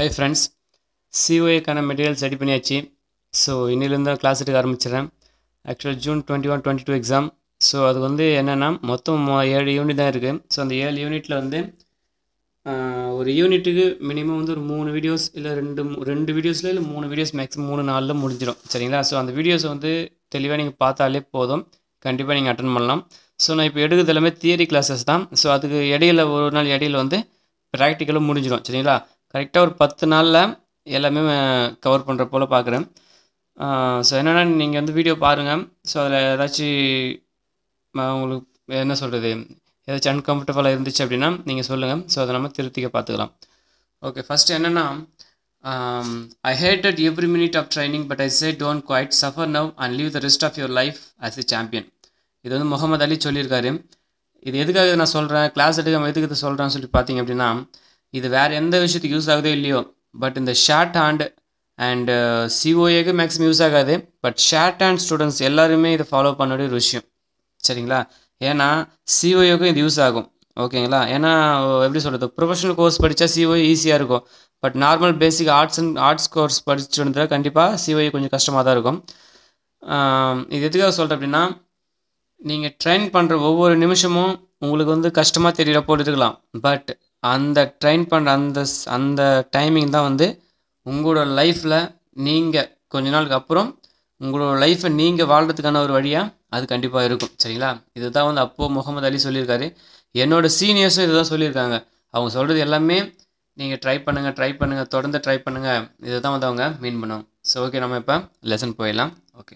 Hi friends சிஓஏக்கான materials ready பண்ணியாச்சு so இன்னிலேருந்து கிளாஸ் எடுக்க ஆரம்பிச்சிடுறேன் ஆக்சுவலாக June twenty one twenty two exam so அது வந்து என்னென்னா மொத்தம் மொ- ஏழு யூனிட் தான் இருக்குது ஸோ அந்த ஏழு யூனிட்டில் வந்து ஆஹ், ஒரு யூனிட்டுக்கு மினிமம் வந்து ஒரு மூணு வீடியோஸ் இல்லை ரெண்டு மூ- ரெண்டு வீடியோஸில் இல்லை மூணு வீடியோஸ் மேக்ஸிமம் மூணு நாளில் முடிஞ்சிடும் சரிங்களா ஸோ அந்த வீடியோஸை வந்து தெளிவாக நீங்கள் பார்த்தாலே போதும் கண்டிப்பாக நீங்கள் அட்டன் பண்ணலாம் ஸோ நான் இப்போ எடுக்கிறது எல்லாமே தியரி கிளாஸஸ் தான் ஸோ அதுக்கு இடையில ஒரு நாள் இடையில வந்து ப்ராக்டிக்கலும் முடிஞ்சிடும் சரிங்களா கரெக்டாக ஒரு பத்து நாளில் எல்லாமே கவர் பண்ணுற போல் பார்க்குறேன் ஸோ என்னென்னா நீங்கள் வந்து வீடியோ பாருங்கள் ஸோ அதில் ஏதாச்சும் உங்களுக்கு என்ன சொல்கிறது ஏதாச்சும் அன்கம்ஃபர்டபுளாக இருந்துச்சு அப்படின்னா நீங்கள் சொல்லுங்கள் ஸோ அதை நம்ம திருத்திக்க பார்த்துக்கலாம் ஓகே ஃபஸ்ட்டு என்னென்னா I hated every minute of training but I say don't quite suffer now and leave the rest of your life as a champion இது வந்து முகமது அலி சொல்லியிருக்காரு இது எதுக்காக இதை நான் சொல்கிறேன் கிளாஸ் எடுக்க எதுக்கு இதை சொல்கிறேன்னு சொல்லி பார்த்தீங்க அப்படின்னா இது வேறு எந்த விஷயத்துக்கு யூஸ் ஆகுதோ இல்லையோ பட் இந்த ஷார்ட் ஹேண்ட் அண்டு சிஓஏக்கு மேக்ஸிமம் யூஸ் ஆகாது பட் ஷார்ட் ஹேண்ட் ஸ்டூடெண்ட்ஸ் எல்லாருமே இதை ஃபாலோ பண்ண வேண்டிய ஒரு விஷயம் சரிங்களா ஏன்னா சிஓஏக்கும் இது யூஸ் ஆகும் ஓகேங்களா ஏன்னா எப்படி சொல்கிறது ப்ரொஃபஷனல் கோர்ஸ் படித்தா சிஓஏ ஈஸியாக இருக்கும் but normal basic arts and arts course படிச்சுட்டு இருந்தால் கண்டிப்பாக சிஓஏ கொஞ்சம் கஷ்டமாக தான் இருக்கும் ஆம், இது எதுக்காக சொல்கிறேன் அப்படின்னா நீங்கள் ட்ரெயின் பண்ணுற ஒவ்வொரு நிமிஷமும் உங்களுக்கு வந்து கஷ்டமாக தெரியற போல இருக்கலாம் பட் அந்த ட்ரெயின் பண்ணுற அந்த ஸ்- அந்த டைமிங் தான் வந்து உங்களோட லைஃப்பில் நீங்கள் கொஞ்ச நாளுக்கு அப்புறம் உங்களோட லைஃப்பை நீங்கள் வாழ்கிறதுக்கான ஒரு வழியாக அது கண்டிப்பாக இருக்கும் சரிங்களா இதுதான் வந்து அப்போது முகமது அலி சொல்லியிருக்காரு என்னோட சீனியர்ஸும் இதுதான் சொல்லியிருக்காங்க அவங்க சொல்கிறது எல்லாமே நீங்கள் ட்ரை பண்ணுங்கள் ட்ரை பண்ணுங்கள் தொடர்ந்து ட்ரை பண்ணுங்கள் இதை தான் வந்து அவங்க மீன் பண்ணுவாங்க ஸோ ஓகே நம்ம இப்போ லெசன் போயிடலாம் ஓகே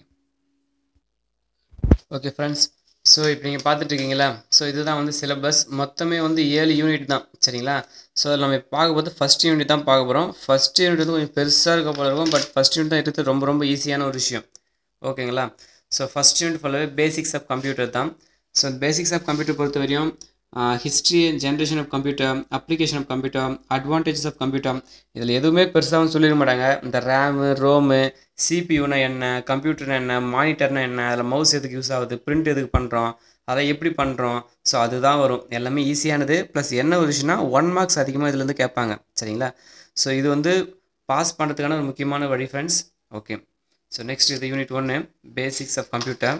ஓகே ஃப்ரெண்ட்ஸ் ஸோ இப்போ நீங்கள் பார்த்துட்டு இருக்கீங்களா ஸோ இதுதான் வந்து சிலபஸ் மொத்தமே வந்து ஏழு யூனிட் தான் சரிங்களா ஸோ அதில் நம்ம இப்போ பார்க்க போது ஃபஸ்ட் யூனிட் தான் பார்க்க போகிறோம் ஃபஸ்ட் யூனிட் வந்து கொஞ்சம் பெருசாக இருக்க போல இருக்கும் பட் ஃபஸ்ட் யூனிட் தான் இருக்கிறது ரொம்ப ரொம்ப ஈஸியான ஒரு விஷயம் ஓகேங்களா ஸோ ஃபஸ்ட் யூனிட் ஃபுல்லாகவே பேசிக்ஸ் ஆஃப் கம்ப்யூட்டர் தான் ஸோ பேசிக்ஸ் ஆஃப் கம்ப்யூட்டர் பொறுத்த வரையும் history generation of computer application of computer advantages of computer இதில் எதுவுமே பெருசாகவும் சொல்லிட மாட்டாங்க இந்த ரேமு ரோமு சிபியூனா என்ன கம்ப்யூட்டர்னா என்ன மானிட்டர்னா என்ன அதில் மவுஸ் எதுக்கு யூஸ் ஆகுது பிரிண்ட் எதுக்கு பண்ணுறோம் அதை எப்படி பண்ணுறோம் ஸோ அதுதான் வரும் எல்லாமே ஈஸியானது ப்ளஸ் என்ன ஒரு விஷயம்னா ஒன் மார்க்ஸ் அதிகமாக இதுலேருந்து கேட்பாங்க சரிங்களா ஸோ இது வந்து பாஸ் பண்ணுறதுக்கான ஒரு முக்கியமான வழி ஃப்ரெண்ட்ஸ் ஓகே ஸோ நெக்ஸ்ட் இது யூனிட் ஒன்று basics of computer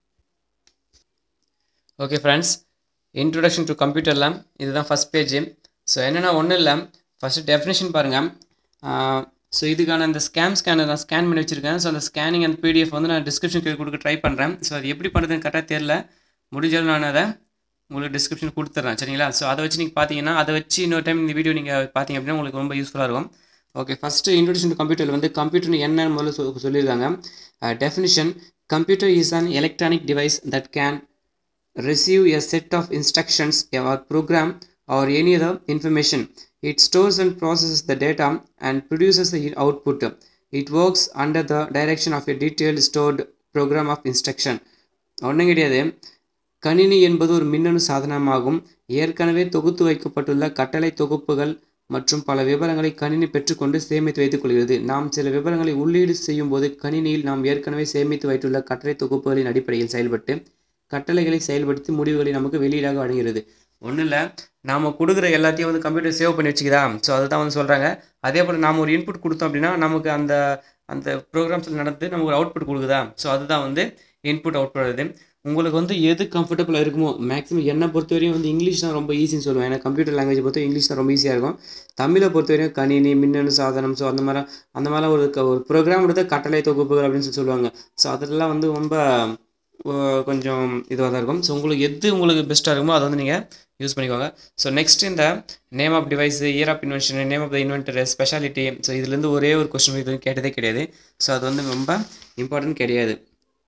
okay friends introduction to கம்ப்யூட்டரில் இதுதான் ஃபஸ்ட் பேஜ் ஸோ என்னென்னா ஒன்றும் இல்லை ஃபஸ்ட்டு டெஃபினேஷன் பாருங்கள் ஸோ இதுக்கான இந்த ஸ்கேம் ஸ்கேனர் நான் ஸ்கேன் பண்ணி வச்சுருக்கேன் ஸோ அந்த ஸ்கேனிங் அண்ட் பிடிஎஃப் வந்து நான் டிஸ்கிரிப்ஷன் கீழே கொடுக்க ட்ரை பண்ணுறேன் ஸோ அது எப்படி பண்ணுறதுன்னு கரெக்டாக தெரில முடிஞ்சாலும் நான் அதை உங்களுக்கு டிஸ்கிரிப்ஷன் கொடுத்துட்றேன் சரிங்களா ஸோ அதை வச்சு நீங்கள் பார்த்தீங்கன்னா அதை வச்சு இன்னொரு டைம் இந்த வீடியோ நீங்கள் பார்த்தீங்க அப்படின்னா உங்களுக்கு ரொம்ப யூஸ்ஃபுல்லாக இருக்கும் okay first introduction to computer வந்து கம்ப்யூட்டர் என்னன்னு முதல்ல சொ- சொல்லியிருக்காங்க definition computer is an electronic device that can receive a set of instructions or program or any other information. It stores and processes the data and produces the output. It works under the direction of a detailed stored program of instruction. ஒன்றும் கிடையாது கணினி என்பது ஒரு மின்னணு சாதனமாகும் ஏற்கனவே தொகுத்து வைக்கப்பட்டுள்ள கட்டளை தொகுப்புகள் மற்றும் பல விவரங்களை கணினி பெற்றுக்கொண்டு சேமித்து வைத்துக் கொள்கிறது நாம் சில விவரங்களை உள்ளீடு செய்யும் போது கணினியில் நாம் ஏற்கனவே சேமித்து வைத்துள்ள கட்டளை தொகுப்புகளின் அடிப்படையில் செயல்பட்டு கட்டளைகளை செயல்படுத்தி முடிவுகளை நமக்கு வெளியீடாக வழங்குகிறது ஒன்றும் இல்லை நாம் கொடுக்குற எல்லாத்தையும் வந்து கம்ப்யூட்டர் சேவ் பண்ணி வச்சுக்குதா ஸோ அதை தான் வந்து சொல்கிறாங்க அதே போல் நாம் ஒரு இன்புட் கொடுத்தோம் அப்படின்னா நமக்கு அந்த அந்த ப்ரோக்ராம்ஸில் நடந்து நமக்கு ஒரு அவுட்புட் கொடுக்குதா ஸோ அதுதான் வந்து இன்புட் அவுட்புட் வருது உங்களுக்கு வந்து எது கம்ஃபர்டபுளாக இருக்குமோ மேக்ஸிமம் என்னை பொறுத்தவரையும் வந்து இங்கிலீஷ் தான் ரொம்ப ஈஸின்னு சொல்லுவேன் ஏன்னா கம்ப்யூட்டர் லாங்குவேஜ் பொறுத்த இங்கிலீஷ் தான் ரொம்ப ஈஸியாக இருக்கும் தமிழை பொறுத்தவரையும் கணினி மின்னணு சாதனம் ஸோ அந்த மாதிரி அந்த மாதிரிலாம் ஒரு க- ஒரு ப்ரோக்ராம் எடுத்த கட்டளை தொகுப்புகள் அப்படின்னு சொல்லி சொல்லுவாங்க ஸோ அதெல்லாம் வந்து ரொம்ப அஹ், கொஞ்சம் இதுவாக தான் இருக்கும் ஸோ உங்களுக்கு எது உங்களுக்கு பெஸ்ட்டாக இருக்குமோ அதை வந்து நீங்கள் யூஸ் பண்ணிக்கோங்க ஸோ நெக்ஸ்ட் இந்த name of device year of invention name of the inventor speciality so இதுலேருந்து ஒரே ஒரு கொஸ்டின் இது வரைக்கும் கேட்டதே கிடையாது ஸோ அது வந்து ரொம்ப இம்பார்ட்டன்ட் கிடையாது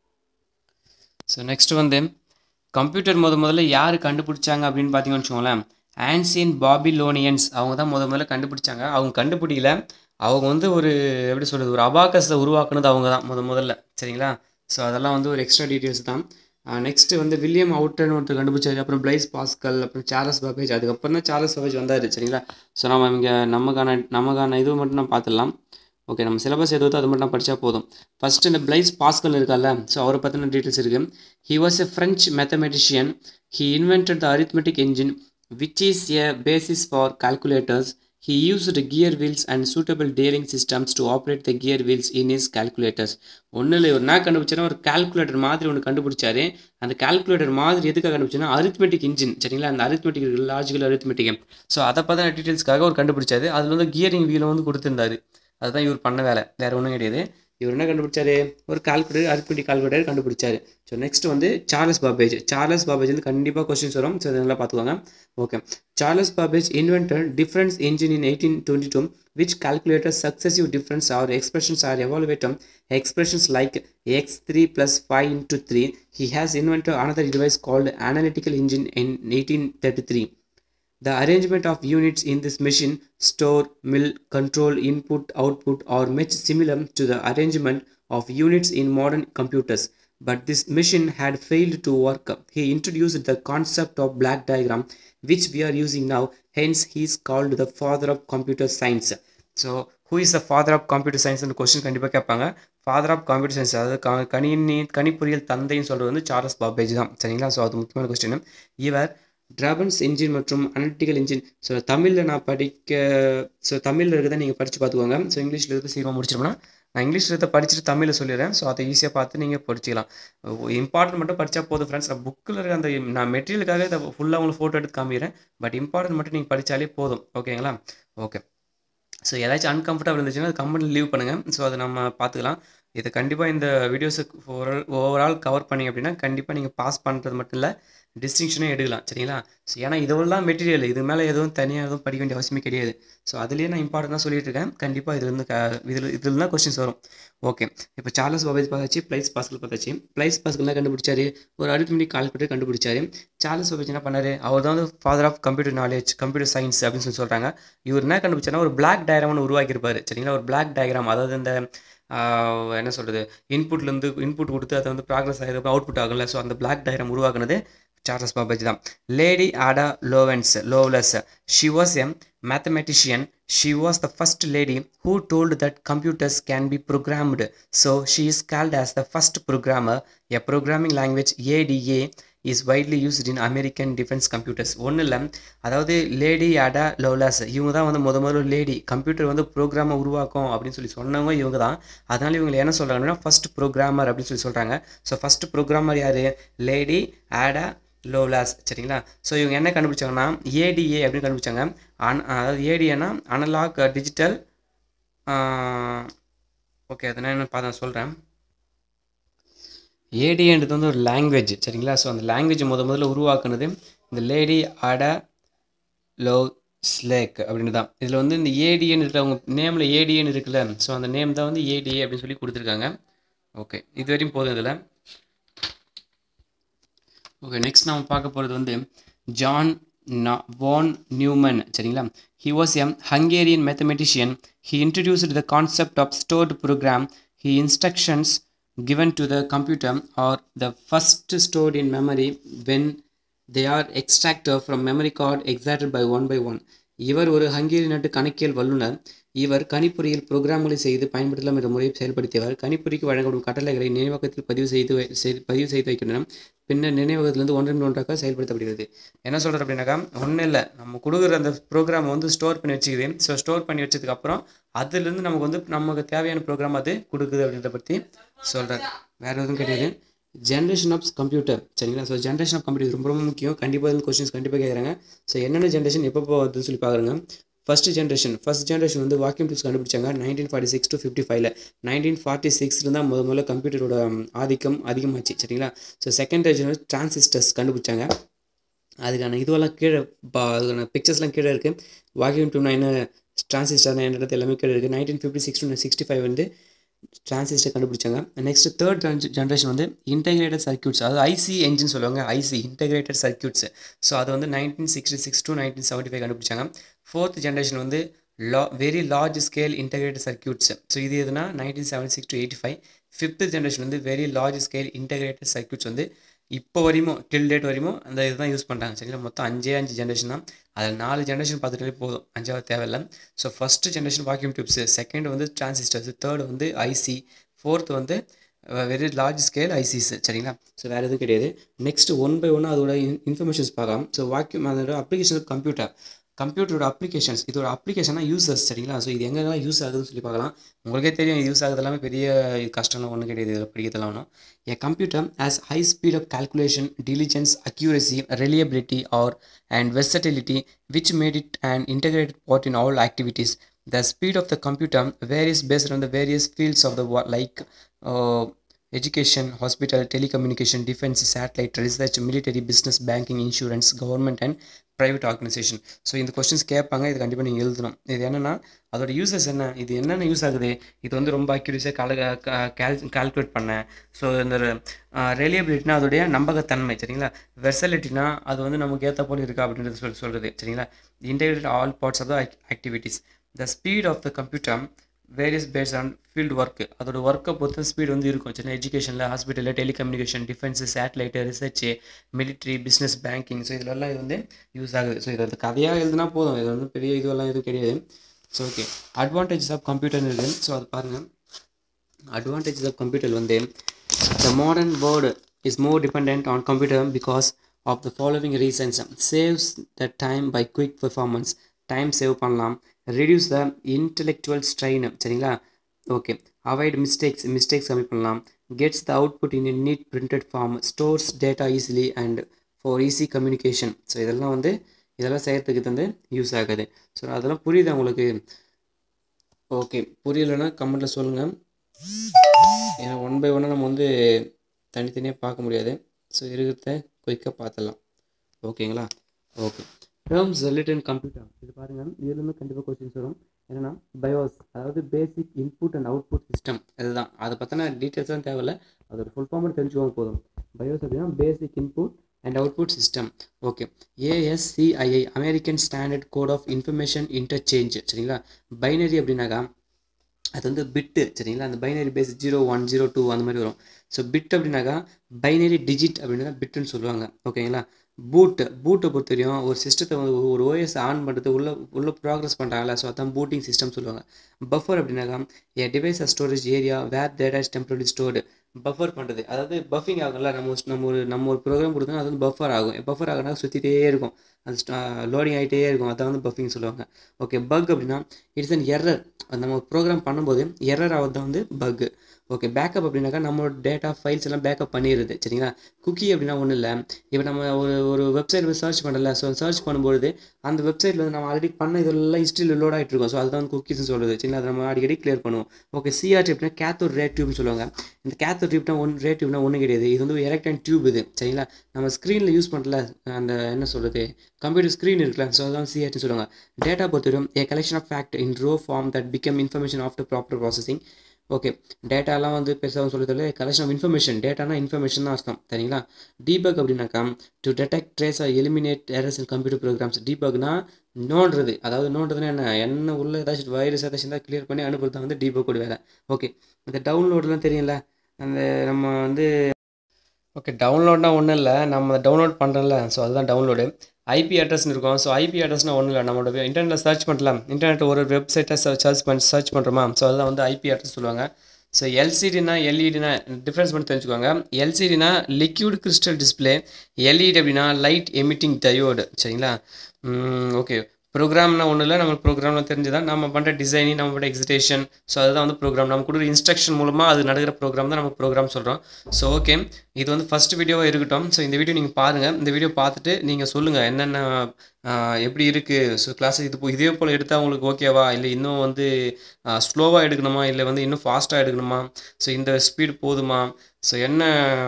ஸோ நெக்ஸ்ட் வந்து கம்ப்யூட்டர் முத முதல்ல யார் கண்டுபிடிச்சாங்க அப்படின்னு பார்த்தீங்கன்னு வச்சுக்கோங்களேன் ஆன்சியன் பாபிலோனியன்ஸ் அவங்க தான் முத முதல்ல கண்டுபிடிச்சாங்க அவங்க கண்டுபிடிக்கல அவங்க வந்து ஒரு எப்படி சொல்கிறது ஒரு அபாக்கஸை உருவாக்குனது அவங்க தான் முத முதல்ல சரிங்களா ஸோ அதெல்லாம் வந்து ஒரு எக்ஸ்ட்ரா டீட்டெயில்ஸ் தான் நெக்ஸ்ட்டு வந்து வில்லியம் அவுட்டர்னு ஒருத்தர் கண்டுபிடிச்சாரு அப்புறம் பிளைஸ் பாஸ்கல் அப்புறம் சார்லஸ் பாபேஜ் அதுக்கப்புறம் தான் சார்லஸ் பாபேஜ் வந்தார் சரிங்களா ஸோ நம்ம இங்கே நமக்கான நமக்கான இது மட்டும் நம்ம பார்த்துடலாம் ஓகே நம்ம சிலபஸ் எதுவோ அது மட்டும் நான் படித்தா போதும் ஃபஸ்ட்டு இந்த பிளைஸ் பாஸ்கல் இருக்கார்ல ஸோ அவரை பற்றின டீட்டெயில்ஸ் இருக்குது he was a French mathematician he invented the arithmetic engine which is a basis for calculators he used gear wheels and suitable steering systems to operate the gear wheels in his calculators ஒன்றும் இல்லை ஒரு என்ன கண்டுபிடிச்சாரு ஒரு calculator மாதிரி ஒன்று கண்டுபிடிச்சாரு அந்த கால்குலேட்டர் மாதிரி எதுக்காக கண்டுபிடிச்சா அரித்மெட்டிக் இன்ஜின் சரிங்களா அந்த அரித்மெட்டிக் இருக்கு லாஜிக்கல் அரித்மெட்டிக் ஸோ அதை பற்றின டீட்டெயில்ஸ்க்காக ஒரு கண்டுபிடிச்சாரு அதில் வந்து கியரிங் வீலை வந்து கொடுத்துருந்தாரு அதுதான் இவர் பண்ண வேலை வேறு ஒன்றும் கிடையாது இவர் என்ன கண்டுபிடிச்சாரு ஒரு கால்குலேட்டர் அரித்மெட்டிக் கால்குலேட்டர் கண்டுபிடிச்சாரு ஸோ நெக்ஸ்ட் வந்து சார்லஸ் பாபேஜ் சார்லஸ் பாபேஜ் வந்து கண்டிப்பாக கொஸ்டின்ஸ் வரும் ஸோ இதெல்லாம் பார்த்துக்கோங்க okay Charles Babbage invented difference engine in eighteen twenty two which calculated successive difference or expressions are evaluated expressions like x3 plus 5 into 3 he has invented another device called analytical engine in 1833 the arrangement of units in this machine store mill control input output are much similar to the arrangement of units in modern computers but this machine had failed to work he introduced the concept of black diagram which we are using now hence he is called the father of computer science so who is the father of computer science question கண்டிப்பாக கேட்பாங்க father of computer science அதாவது க கணினி கணிப்பொறியியல் தந்தைன்னு சொல்கிறது வந்து Charles Babbage தான் சரிங்களா so அது முக்கியமான கொஸ்டின் இவர் ட்ராபன்ஸ் இன்ஜின் மற்றும் அனலிட்டிக்கல் இன்ஜின் ஸோ தமிழில் நான் படிக்க ஸோ தமிழில் இருக்கிறத நீங்கள் படித்து பார்த்துக்கோங்க ஸோ இங்கிலீஷில் இருக்கிறத சீக்கிரமாக முடிச்சிட்டோம்னா நான் இங்கிலீஷில் இருக்கிறத படிச்சுட்டு தமிழில் சொல்லிடுறேன் ஸோ அதை ஈஸியாக பார்த்து நீங்கள் படிச்சிக்கலாம் இம்பார்ட்டன்ட் மட்டும் படித்தா போதும் ஃப்ரெண்ட்ஸ் நான் புக்கில் இருக்க அந்த நான் மெட்டீரியலுக்காக இதை ஃபுல்லாக உங்களுக்கு ஃபோட்டோ எடுத்து காமிக்கிறேன் பட் இம்பார்ட்டன்ட் மட்டும் நீங்கள் படித்தாலே போதும் ஓகேங்களா ஓகே ஸோ ஏதாச்சும் அன்கம்ஃபர்டபுள் இருந்துச்சுன்னா அது கம்பெனி லீவ் பண்ணுங்கள் ஸோ அதை நம்ம பார்த்துக்கலாம் இது கண்டிப்பாக இந்த வீடியோஸை ஓவரால் ஓவரால் கவர் பண்ணிங்க அப்படின்னா கண்டிப்பாக நீங்கள் பாஸ் பண்ணுறது மட்டும் இல்லை டிஸ்டிங்ஷனே எடுக்கலாம் சரிங்களா ஸோ ஏன்னா இதெல்லாம் மெட்டீரியல் இது மேலே எதுவும் தனியாக எதுவும் படிக்க வேண்டிய அவசியமே கிடையாது ஸோ அதுலேயே நான் இம்பார்ட்டண்ட்டாக சொல்லிட்டு இருக்கேன் கண்டிப்பாக இதுலேருந்து க இதில் இதில் தான் கொஸ்டின்ஸ் வரும் ஓகே இப்போ சார்லஸ் பாபேஜ் பார்த்தாச்சு ப்ளைஸ் பாஸ்கல் பார்த்தாச்சு ப்ளைஸ் பாஸ்கல்லாம் கண்டுபிடிச்சாரு ஒரு அரித்மெட்டிக் கால்குலேட்டர் கண்டுபிடிச்சாரு சார்லஸ் பாபேஜ் என்ன பண்ணாரு அவர் தான் வந்து father of computer knowledge computer science அப்படின்னு சொல்லி சொல்கிறாங்க இவர் என்ன கண்டுபிடிச்சாருன்னா ஒரு பிளாக் டயக்ராம்னு உருவாக்கியிருப்பாரு சரிங்களா ஒரு பிளாக் டயக்ராம் அதாவது இந்த என்ன சொல்கிறது இன்புட்லேருந்து இன்புட் கொடுத்து அதை வந்து ப்ராக்ரஸ் ஆகிது அவுட்புட் ஆகல ஸோ அந்த பிளாக் டயக்ராம் உருவாக்குனது சார்லஸ் பாபேஜ் தான் lady Ada Lovelace Lovelace she was a mathematician she was the first lady who told that computers can be programmed so she is called as the first programmer a programming language ADA is widely used in American defence computers ஒன்றும் இல்லை அதாவது lady அடா லோலாஸ் இவங்க தான் வந்து முத முதல்ல lady computer வந்து ப்ரோக்ராமை உருவாக்கும் அப்படின்னு சொல்லி சொன்னவங்க இவங்க தான் அதனால் இவங்க என்ன சொல்கிறாங்கன்னா ஃபஸ்ட் ப்ரோக்ராமர் அப்படின்னு சொல்லி சொல்கிறாங்க ஸோ ஃபஸ்ட் ப்ரோக்ராமர் யார் லேடி ஆடா லோலாஸ் சரிங்களா ஸோ இவங்க என்ன கண்டுபிடிச்சாங்கன்னா ஏடிஏ அப்படின்னு கண்டுபிடிச்சாங்க அன் அதாவது ஏடிஏனா அனலாக் டிஜிட்டல் ஓகே அதை நான் என்ன பார்த்து சொல்கிறேன் ஏடின்றது வந்து ஒரு லாங்குவேஜ் சரிங்களா ஸோ அந்த லாங்குவேஜ் முத முதல்ல உருவாக்குனது இந்த லேடி அட லோ ஸ்லேக் அப்படின்னு தான் இதில் வந்து இந்த ஏடிஎன் இருக்கிற அவங்க நேமில் ஏடிஎன் இருக்குல்ல ஸோ அந்த நேம் தான் வந்து ஏடிஏ அப்படின்னு சொல்லி கொடுத்துருக்காங்க ஓகே இது வரையும் போதும் இதில் ஓகே நெக்ஸ்ட் நம்ம பார்க்க போகிறது வந்து ஜான் வான் நியூமன் சரிங்களா he was an Hungarian mathematician he introduced the concept of stored program he instructions given to the computer are the first stored in memory when they are extracted from memory card extracted by one by one இவர் ஒரு Hungary நாட்டு கணக்கியல் வல்லுநர் இவர் கணிப்பொறியில் புரோகிராம்களை செய்து பயன்படுத்தலாம் என்ற முறையை செயல்படுத்தியவர் கணிப்பொறிக்கு வழங்கப்படும் கட்டளைகளை நினைவகத்தில் பதிவு செய்து பதிவு செய்து வைக்கின்றன பின்னர் நினைவகத்திலிருந்து ஒன்றின் ஒன்றாக செயல்படுத்தப்படுகிறது என்ன சொல்கிறது அப்படின்னாக்கா ஒன்றும் இல்லை நம்ம கொடுக்குற அந்த ப்ரோக்ராம் வந்து ஸ்டோர் பண்ணி வச்சுக்குது ஸோ ஸ்டோர் பண்ணி வச்சதுக்கப்புறம் அதுலேருந்து நமக்கு வந்து நமக்கு தேவையான ப்ரோக்ராம் அது கொடுக்குது அப்படின்றத பற்றி சொல்கிறேன் வேறு எதுவும் கிடையாது ஜென்ரேஷன் ஆஃப் கம்ப்யூட்டர் சரிங்களா ஸோ ஜென்ரேஷன் ஆஃப் கம்ப்யூட்டர் ரொம்ப ரொம்ப முக்கியம் கண்டிப்பாக இதில் கொஸ்டின்ஸ் கண்டிப்பாக கேட்குறாங்க ஸோ என்னென்ன ஜென்ரேஷன் எப்போ வருதுன்னு சொல்லி பார்க்குறாங்க ஃபஸ்ட் ஜென்ரேஷன் ஃபஸ்ட் ஜென்ரேஷன் வந்து வாக்கியம் டூல்ஸ் கண்டுபிடிச்சாங்க nineteen forty six to fifty ஃபைவ்ல நைன்டீன் ஃபார்ட்டி சிக்ஸில் தான் முத முதல்ல கம்ப்யூட்டரோட ஆதிக்கம் அதிகமாச்சு சரிங்களா ஸோ செகண்ட் ஜென்ரேஷன் டிரான்சிஸ்டர்ஸ் கண்டுபிடிச்சாங்க அதுக்கான இதுவெல்லாம் கீழே அதுக்கான பிக்சர்ஸ்லாம் கீழே இருக்குது வாக்கியம் டூனா என்ன டிரான்சிஸ்டர்னா என்னது எல்லாமே கீழே இருக்குது nineteen fifty six to sixty five வந்து டிரான்சிஸ்டர் கண்டுபிடிச்சாங்க நெக்ஸ்ட் தேர்ட் ஜென்ரேஷன் வந்து இன்டெகிரேட்டட் சர்க்கியூட்ஸ் அதாவது ஐசி என்ஜின் சொல்லுவாங்க ஐசி இன்டெகிரேட்டட் சர்க்கியூட்ஸ் ஸோ அது வந்து nineteen sixty six to nineteen seventy five கண்டுபிடிச்சாங்க ஃபோர்த் ஜென்ரேஷன் வந்து லா very large scale integrated circuits so இது எதுனா nineteen seventy six to eighty five fifth generation வந்து very large scale integrated circuits வந்து இப்போ வரையும் டில் டேட் வரையும் அந்த இதுதான் யூஸ் பண்ணுறாங்க சரிங்களா மொத்தம் அஞ்சே அஞ்சு ஜென்ரேஷன் தான் அதில் நாலு ஜென்ரேஷன் பார்த்துட்டாலே போதும் அஞ்சாவது தேவையில்லை so first generation vacuum tubes second வந்து டிரான்சிஸ்டர்ஸ் தேர்ட் வந்து ஐசி ஃபோர்த் வந்து வெரி லார்ஜ் ஸ்கேல் ஐசிஸ் சரிங்களா ஸோ வேறு எதுவும் கிடையாது நெக்ஸ்ட் ஒன் பை ஒன் அதோட இன்ஃபர்மேஷன்ஸ் பார்க்கலாம் ஸோ வாக்யூம் அதோட அப்ளிகேஷன் கம்ப்யூட்டர் கம்ப்யூட்டரோட அப்ளிகேஷன்ஸ் இதோட அப்ளிகேஷனாக யூசர்ஸ் சரிங்களா ஸோ இது எங்கெல்லாம் யூஸ் ஆகுதுன்னு சொல்லி பார்க்கலாம் உங்களுக்கே தெரியும் யூஸ் ஆகுது எல்லாமே பெரிய கஷ்டம்லாம் ஒன்றும் கிடையாது இதில் படிக்கிறதுலாம் ஒன்றும் a computer has high speed of calculation diligence accuracy reliability or and versatility which made it an integrated part in all activities the speed of the computer varies based on the various fields of the work like uh, education hospital telecommunication defense satellite research military business banking insurance government and private organisation so இந்த questions கேட்பாங்க இது கண்டிப்பாக நீங்கள் எழுதணும் இது என்னென்னா அதோட uses என்ன இது என்னென்ன யூஸ் ஆகுது இது வந்து ரொம்ப அக்யூரஸாக கால கால் கால்குலேட் பண்ணேன் ஸோ இந்த ரெலியபிலிட்டினா அதோடைய நம்பகத்தன்மை சரிங்களா வெர்சலிட்டினா அது வந்து நமக்கு ஏற்ற போல இருக்கா அப்படின்றது சொல்லி சொல்கிறது சரிங்களா integrate all parts of the activities the speed of the computer various based on field work அதோட ஒர்க்கை பொறுத்து ஸ்பீடு வந்து இருக்கும் சின்ன எஜுகேஷனில் ஹாஸ்பிட்டலில் telecommunication defence satellite research military business banking so இதிலெல்லாம் இது வந்து யூஸ் ஆகுது ஸோ இது வந்து கதையாக எழுதுனா போதும் இது வந்து பெரிய இதுவெல்லாம் எதுவும் கிடையாது ஸோ ஓகே அட்வான்டேஜஸ் ஆஃப் கம்ப்யூட்டர்னு இருக்குது ஸோ அது பாருங்கள் அட்வான்டேஜஸ் ஆஃப் கம்ப்யூட்டர் வந்து the modern world is more depend on computer because of the following reasons saves the time by quick performance time save பண்ணலாம் ரெடியூஸ் த இன்டெலெக்சுவல் ஸ்ட்ரெயின் சரிங்களா okay avoid mistakes mistakes கம்மி பண்ணலாம் gets the output in neat printed form stores data easily and for easy communication so இதெல்லாம் வந்து இதெல்லாம் செய்கிறதுக்கு வந்து use ஆகுது ஸோ அதெல்லாம் புரியுது உங்களுக்கு ஓகே புரியலைன்னா கமெண்ட்டில் சொல்லுங்கள் ஏன்னா ஒன் பை ஒன்னாக நம்ம வந்து தனித்தனியாக பார்க்க முடியாது ஸோ இருக்கிறத குயிக்காக பார்த்துடலாம் ஓகேங்களா ஓகே டேர்ம்ஸ் ரிலேட்டட் கம்ப்யூட்டர் இது பாருங்கள் இதுலேருந்து கண்டிப்பாக கொஸ்டின்ஸ் வரும் என்னென்னா பயோஸ் அதாவது basic input and output system இதுதான் அதை பற்றின டீட்டெயில்ஸ்லாம் தேவையில்ல அதோட ஃபுல் ஃபார்ம் தெரிஞ்சுக்கோங்க போதும் பயோஸ் அப்படின்னா basic input and output system okay ASCII American standard code of information interchange சரிங்களா பைனரி அப்படின்னாக்கா அது வந்து பிட்டு சரிங்களா அந்த binary base zero one zero two அந்த மாதிரி வரும் ஸோ பிட் அப்படின்னாக்கா பைனரி டிஜிட் அப்படின்னா பிட்டுன்னு சொல்லுவாங்க ஓகேங்களா பூட்டு பூட்டை பொறுத்த வரையும் ஒரு சிஸ்டத்தை வந்து ஒரு ஓஎஸ் ஆன் பண்ணுறது உள்ள உள்ள ப்ராக்ரஸ் பண்ணுறாங்களா ஸோ அதான் பூட்டிங் சிஸ்டம் சொல்லுவாங்க பஃபர் அப்படின்னாக்கா a device storage area where data is temporary stored buffer பண்ணுறது அதாவது பஃபிங் ஆகும்ல நம்ம நம்ம ஒரு நம்ம ஒரு ப்ரோக்ராம் கொடுத்தோம்னா அது வந்து பஃபர் ஆகும் பஃபர் ஆகுனா சுற்றிட்டே இருக்கும் அது லோடிங் ஆகிட்டே இருக்கும் அதான் வந்து பஃபிங் சொல்லுவாங்க ஓகே பக் அப்படின்னா இட்ஸ் அன் எரர் நம்ம ப்ரோக்ராம் பண்ணும்போது எரர் ஆகிறது வந்து பக்கு ஓகே பேக்கப் அப்படின்னாக்கா நம்மளோட டேட்டா ஃபைல்ஸ் எல்லாம் பேக்கப் பண்ணிடுது சரிங்களா குக்கி அப்படின்னா ஒன்றும் இல்லை இப்போ நம்ம ஒரு ஒரு வெப்சைட் சர்ச் பண்ணல ஸோ சர்ச் பண்ணும்போது அந்த வெப்சைட்டில் வந்து நம்ம ஆல்ரெடி பண்ண இதெல்லாம் ஹிஸ்ட்ரியில் லோட் ஆகிட்டு இருக்கும் ஸோ அதுதான் வந்து குக்கீஸ்னு சொல்லுது சரிங்களா அதை நம்ம அடிக்கடி கிளியர் பண்ணுவோம் ஓகே சிஆர் டியூப்னா கேத்தோர் ரே டியூப்னு சொல்லுவாங்க இந்த கேத்தோர் டியூப்னா ஒன் ரே டியூப்னா ஒன்றும் கிடையாது இது வந்து எலக்ட்ரான் டியூப் இது சரிங்களா நம்ம ஸ்க்ரீனில் யூஸ் பண்ணல அந்த என்ன சொல்கிறது கம்ப்யூட்டர் ஸ்க்ரீன் இருக்குல்ல ஸோ அதான் சிஆர்டி சொல்லுவாங்க டேட்டா பொறுத்தவரைக்கும் a collection of fact in raw form that become information after proper processing okay டேட்டாலாம் வந்து பெருசாக சொல்லி தெரியல கலெக்ஷன் ஆஃப் இன்ஃபர்மேஷன் டேட்டானா இன்ஃபர்மேஷன் தான் அர்த்தம் சரிங்களா டீபக் அப்படின்னாக்கா to detect trace or eliminate errors in computer programs டீபக்னா நோண்டுறது அதாவது நோண்டுறதுனா என்ன என்ன உள்ள ஏதாச்சும் வைரஸ் ஏதாச்சும் தான் கிளியர் பண்ணி அனுப்புறது தான் வந்து டீபக்கோட வேலை ஓகே இந்த டவுன்லோடெலாம் தெரியும்ல அந்த நம்ம வந்து ஓகே டவுன்லோட்னா ஒன்றும் இல்லை நம்ம டவுன்லோட் பண்ணுறோம்ல ஸோ அதுதான் டவுன்லோடு ஐபி அட்ரஸ்னு இருக்கும் ஸோ ஐபி அட்ரஸ்னால் ஒன்றும் இல்லை நம்மளோட இன்டர்நெட்டில் சர்ச் பண்ணலாம் இன்டர்நெட் ஒரு வெப்சைட்டை சர்ச் பண்ணி சர்ச் பண்ணுறோமா ஸோ அதுதான் வந்து ஐபி அட்ரஸ் சொல்லுவாங்க ஸோ எல்சிடினா எல்இடினா டிஃப்ரென்ஸ் பண்ணி தெரிஞ்சுக்கோங்க எல்சிடினா லிக்யூட் கிறிஸ்டல் டிஸ்பிளே எல்இடி அப்படின்னா லைட் எமிட்டிங் டயோடு சரிங்களா ஓகே ப்ரோக்ராம்னா ஒன்றும் இல்லை நம்ம ப்ரோக்ராமில் தெரிஞ்சுதான் நம்ம பண்ணுற டிசைனிங் நம்ம பண்ணுற எக்ஸிடேஷன் ஸோ அதுதான் வந்து ப்ரோக்ராம் நம்ம கொடுக்குற இன்ஸ்ட்ரக்ஷன் மூலமாக அது நடக்கிற ப்ரோக்ராம் தான் நம்ம ப்ரோக்ராம் சொல்கிறோம் ஸோ ஓகே இது வந்து ஃபஸ்ட் வீடியோவாக இருக்கட்டும் ஸோ இந்த வீடியோ நீங்கள் பாருங்கள் இந்த வீடியோ பார்த்துட்டு நீங்கள் சொல்லுங்கள் என்னென்ன எப்படி இருக்குது ஸோ கிளாஸ் இது இதே போல் எடுத்தால் உங்களுக்கு ஓகேவா இல்லை இன்னும் வந்து ஸ்லோவாக எடுக்கணுமா இல்லை வந்து இன்னும் ஃபாஸ்ட்டாக எடுக்கணுமா ஸோ இந்த ஸ்பீடு போதுமா ஸோ என்ன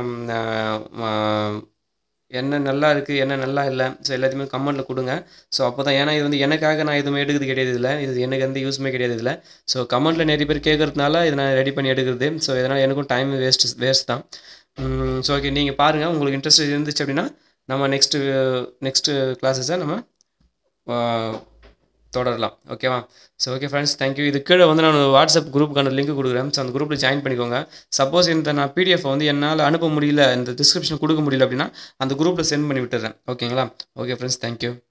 என்ன நல்லா இருக்குது என்ன நல்லா இல்லை ஸோ எல்லாத்தையுமே கமெண்ட்டில் கொடுங்க ஸோ அப்போ தான் ஏன்னா இது வந்து எனக்காக நான் எதுவுமே எடுக்கிறது கிடையாது இல்லை இது எனக்கு எந்த யூஸுமே கிடையாது இல்லை ஸோ கமெண்ட்டில் நிறைய பேர் கேட்குறதுனால இதை நான் ரெடி பண்ணி எடுக்கிறது ஸோ இதனால் எனக்கும் டைம் வேஸ்ட் வேஸ்ட் தான் ஸோ ஓகே நீங்கள் பாருங்கள் உங்களுக்கு இன்ட்ரெஸ்ட் இருந்துச்சு அப்படின்னா நம்ம நெக்ஸ்ட்டு நெக்ஸ்ட்டு கிளாஸஸை நம்ம தொடரலாம் ஓகேவா ஸோ ஓகே ஃப்ரெண்ட்ஸ் தேங்க்யூ இது கீழே வந்து நான் வாட்ஸ்அப் குரூப்புக்கான லிங்க் கொடுக்குறேன் ஸோ அந்த குரூப்பில் ஜாயின் பண்ணிக்கோங்க சப்போஸ் இந்த நான் பிடிஎஃப் வந்து என்னால் அனுப்ப முடியல இந்த டிஸ்கிரிப்ஷன் கொடுக்க முடியல அப்படின்னா அந்த குரூப்பில் சென்ட் பண்ணி விட்டுறேன் ஓகேங்களா ஓகே ஃப்ரெண்ட்ஸ் தேங்க்யூ